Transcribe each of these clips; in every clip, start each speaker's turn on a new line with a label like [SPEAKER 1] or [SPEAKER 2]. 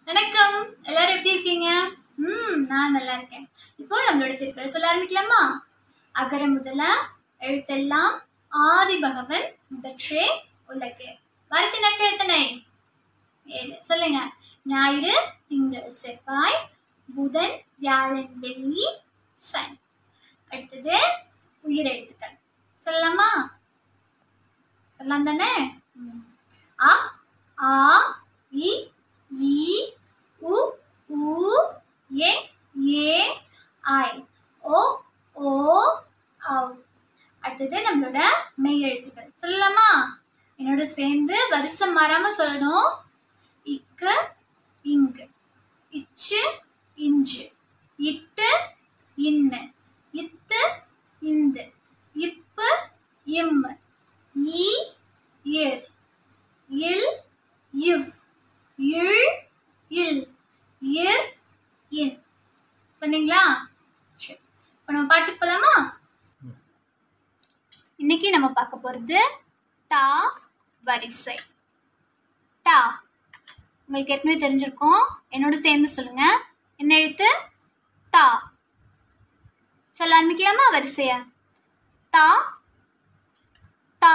[SPEAKER 1] வணக்கம் எல்லாரும் எப்படி இருக்கீங்க ம் நான் நல்லா இருக்கேன் இப்போ நம்மளோட திருக்குறள் சொல்ல ஆரம்பிக்கலாமா அகர முதல எழுத்தெல்லாம் ஆதி பகவன் முதற்றே உலகு வாரத்தி நாட்கள் எத்தனை ஏழு சொல்லுங்க ஞாயிறு திங்கள் செவ்வாய் புதன் வியாழன் வெள்ளி சனி அடுத்தது உயிரெழுத்துக்கள் சொல்லலாமா சொல்லலாம் தானே ம். அ ஆ இ ஈ உ ஊ ஏ ஏ ஐ ஓ ஓ ஔ அடுத்தது நம்மளோட மெய் எழுத்துக்கள் சொல்லலாமா என்னோட சேர்ந்து வரிசை மாறாம சொல்லணும் இக்கு இங்கு இச்சு இஞ்சு இட்டு இன்னு இத்து இந்து இப்பு இம்மு ஈ இர் இல் இவ் இல் இல் இர் இன் சொன்னீங்களா சரி இப்போ நம்ம பாட்டுக்கு போலாமா இன்னைக்கு நம்ம பார்க்க போகிறது தா வரிசை தா உங்களுக்கு ஏற்கனவே தெரிஞ்சிருக்கும் என்னோட சேர்ந்து சொல்லுங்க என்ன எழுத்து தா சொல்ல ஆரம்பிக்கலாமா வரிசைய தா தா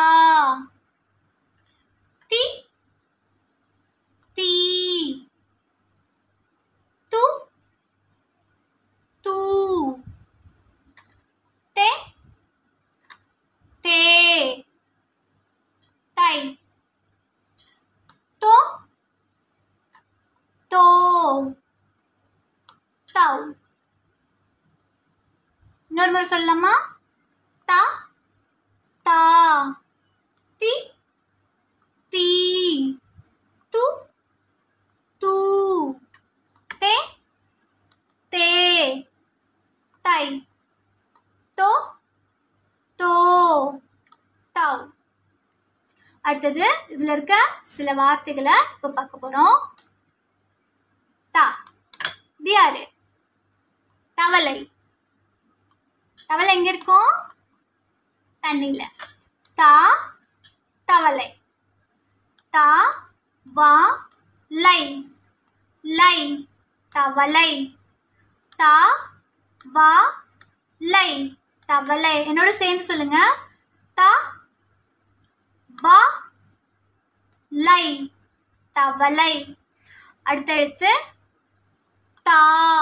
[SPEAKER 1] தி தி து து தே தே தை தோ தோ தௌ இன்னொரு முறை சொல்லலாமா தா தா தி தி து து தே தே தை தோ தோ தௌ அடுத்தது இதுல இருக்க சில வார்த்தைகளை இப்போ பார்க்க போறோம் தா இது யாரு தவளை தவளை எங்க இருக்கும் தண்ணியில தா தவளை தா வா லை லை தவளை தா வா லை தவளை என்னோட சேர்ந்து சொல்லுங்க தா வா லை தவளை அடுத்த எழுத்து தா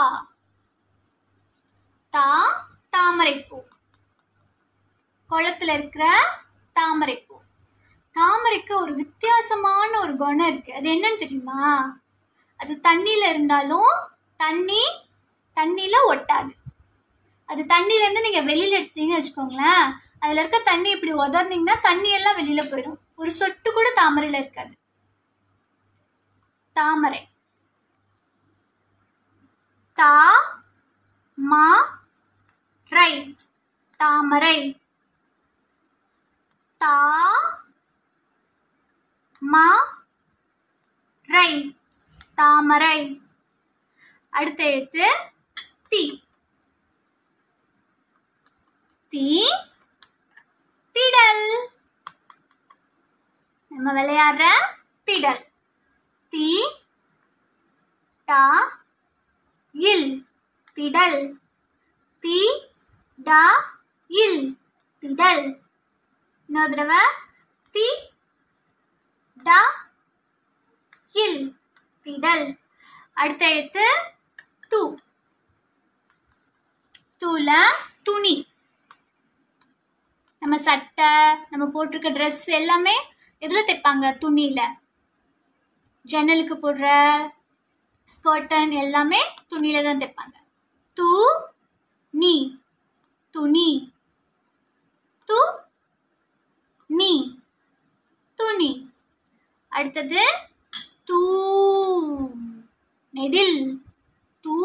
[SPEAKER 1] தா தாமரைப்பூ குளத்துல இருக்கிற தாமரைப்பூ தாமரைக்கு ஒரு வித்தியாசமான ஒரு குணம் இருக்கு அது என்னன்னு தெரியுமா அது தண்ணியில இருந்தாலும் தண்ணி தண்ணியில ஒட்டாது அது தண்ணியில இருந்து நீங்க வெளியில எடுத்தீங்கன்னு வச்சுக்கோங்களேன் அதுல இருக்க தண்ணி இப்படி உதர்னீங்கன்னா தண்ணி எல்லாம் வெளியில போயிடும் ஒரு சொட்டு கூட தாமரையில இருக்காது தாமரை தா மா ரை தாமரை தா மா ரை தாமரை அடுத்த எழுத்து தி தி திடல் நம்ம விளையாடுற திடல் தி டா இல் திடல் தி டா இல் திடல் இன்னொரு தடவை தி டா இல் திடல் அடுத்த எழுத்து து தூல துணி நம்ம சட்டை நம்ம போட்டிருக்க ட்ரெஸ் எல்லாமே எதில் தைப்பாங்க துணியில் ஜன்னலுக்கு போடுற ஸ்கர்டன் எல்லாமே துணியில தான் தைப்பாங்க து நீ துணி து நீ துணி அடுத்தது தூ நெடில் தூ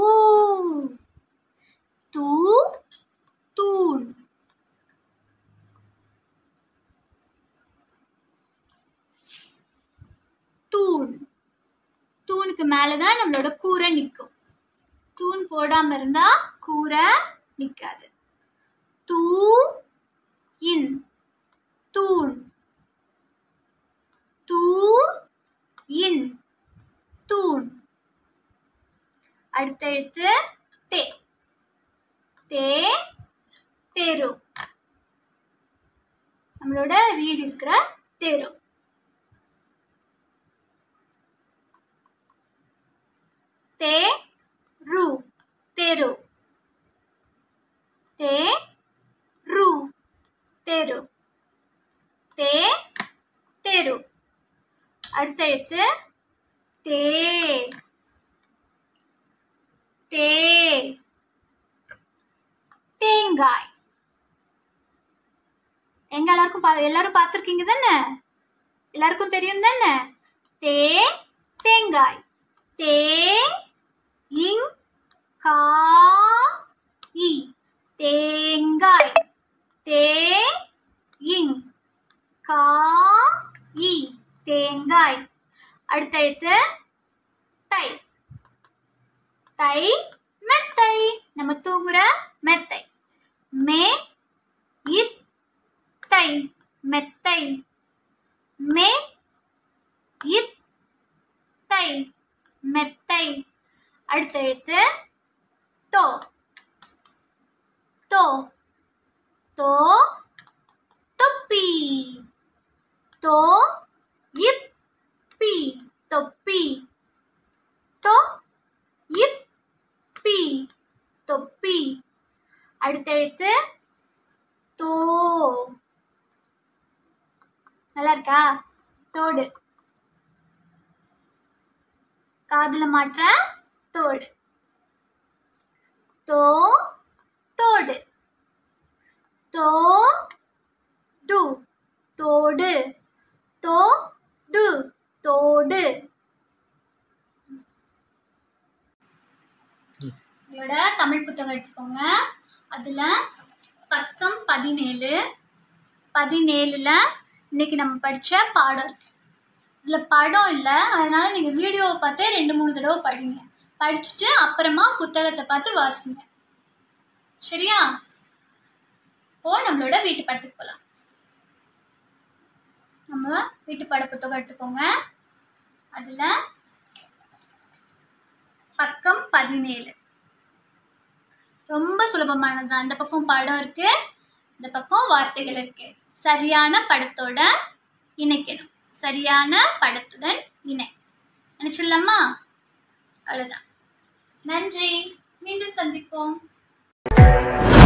[SPEAKER 1] தூ தூண் தூண் தூணுக்கு மேலே தான் நம்மளோட கூரை நிற்கும் தூண் போடாமல் இருந்தால் கூரை நிற்காது தூ இன் தூண் தூ இன் தூண் அடுத்த எழுத்து தே தே தேரு நம்மளோட வீடு இருக்கிற தேரு தே ரு தேரு தே ரு தேரு தே தேரு அடுத்த எழுத்து தே தே தேங்காய் எங்க எல்லாருக்கும் பா எல்லாரும் பார்த்துருக்கீங்க தானே எல்லாருக்கும் தெரியும் தானே தே தேங்காய் தே இங் கா இ தேங்காய் தே இங் கா இ தேங்காய் அடுத்த எழுத்து தை தை மெத்தை நம்ம தூங்குற மெத்தை மே இத் தை மெத்தை மே இத் தை மெத்தை அடுத்த எழுத்து தோ தோ தோ தொப்பி தோ இப் பி தொப்பி தோ இப் பி தொப்பி அடுத்த எழுத்து தோ நல்லா இருக்கா தோடு காதுல மாற்ற தோடு தோ தோடு தோ டு தோடு தோ டு தோடு இதோட தமிழ் புத்தகம் எடுத்துக்கோங்க அதில் பக்கம் பதினேழு பதினேழுல இன்னைக்கு நம்ம படித்த பாடம் இருக்கு இதில் படம் இல்லை அதனால நீங்கள் வீடியோவை பார்த்தே ரெண்டு மூணு தடவை படிங்க படிச்சுட்டு அப்புறமா புத்தகத்தை பார்த்து வாசிங்க சரியா இப்போ நம்மளோட வீட்டு படத்துக்கு போகலாம் நம்ம வீட்டு பாட புத்தகம் எடுத்துக்கோங்க அதில் பக்கம் பதினேழு ரொம்ப சுலபமானது அந்த பக்கம் படம் இருக்கு இந்த பக்கம் வார்த்தைகள் இருக்கு சரியான படத்தோட இணைக்கணும் சரியான படத்துடன் இணை நினைச்சிடலாமா அவ்வளோதான் நன்றி மீண்டும் சந்திப்போம்